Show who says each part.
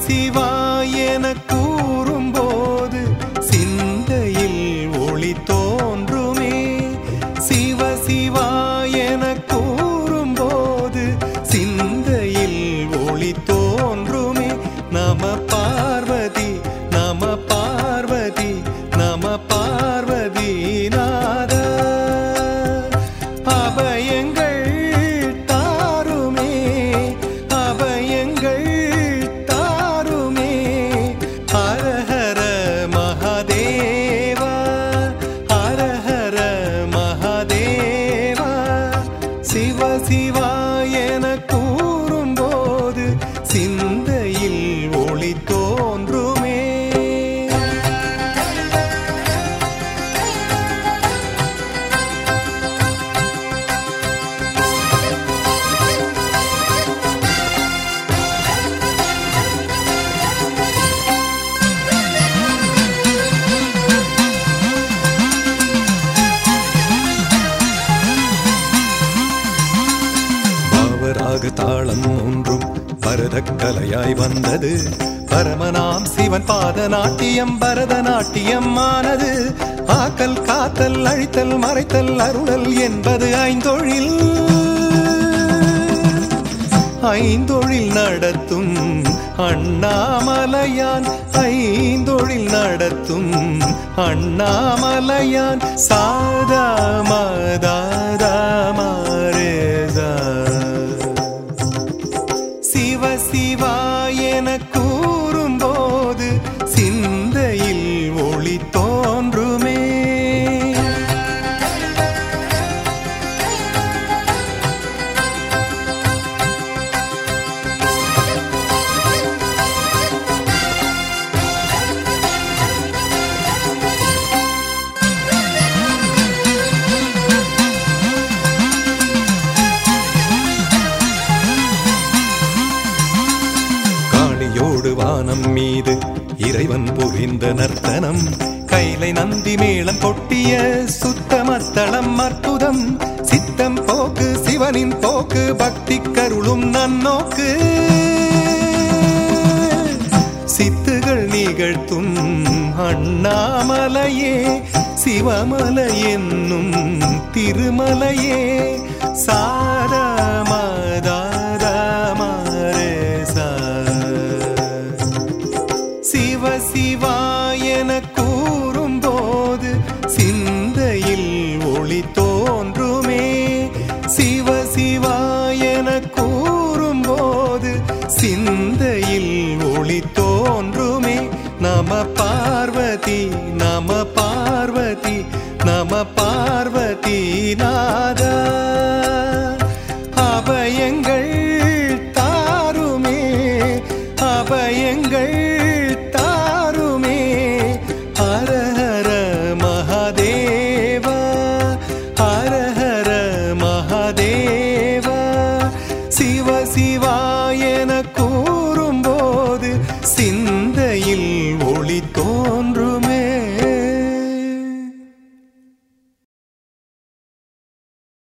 Speaker 1: சிவா என கூறும்போது சிந்தையில் ஒளி தோன்றுமே சிவ சிவா என கூறும்போது சிந்தையில் ஒளி தோன்றுமே நம பார்வதி நம பார்வதி நம பார்வதி நாதா அபயங்கள் தாருமே அபயங்கள் தாருமே ஹரஹர மகாதேவா ஹரஹர மகாதேவா சிவ சிவா என கூறும்போது சிந்தையில் ஒளி தோன்றுமே பாவராக தாளம் ஒன்றும் பரதக்கலையாய் வந்தது பரமனாம் சிவன் பாத நாட்டியம் பரதநாட்டியம் ஆனது ஆக்கல் காத்தல் அழித்தல் மறைத்தல் அருளல் என்பது ஐந்தொழில் ஐந்தொழில் நடத்தும் அண்ணாமலையான் ஐந்தொழில் நடத்தும் அண்ணாமலையான் சாதா மதாதா மாரேசா சிவ சிவா என கூறும்போது சிந்தையில் ஒளி தோன்றுமே காளியோடு வானம் மீது இறைவன் புரிந்த நர்த்தனம் கைலை நந்தி மேளம் கொட்டிய சுத்தமத்தளம் அற்புதம் சித்தம் போக்கு சிவனின் போக்கு பக்தி கருளும் நன்னோக்கு சித்துகள் நிகழ்த்தும் அண்ணாமலையே சிவமலை என்னும் திருமலையே சாரமதாரமரேசா சிவ சிவா என கூறும்போது சிந்தையில் ஒளி தோன்றுமே சிவ சிவா என கூறும்போது சிந்தையில் ஒளி தோன்றுமே நம பார்வதி நம பார்வதி நம பார்வதி நாதா அபயங்கள் தாருமே அபயங்கள் தாருமே ஹரஹர மகாதேவா ஹரஹர மகாதேவா சிவ சிவா என கூ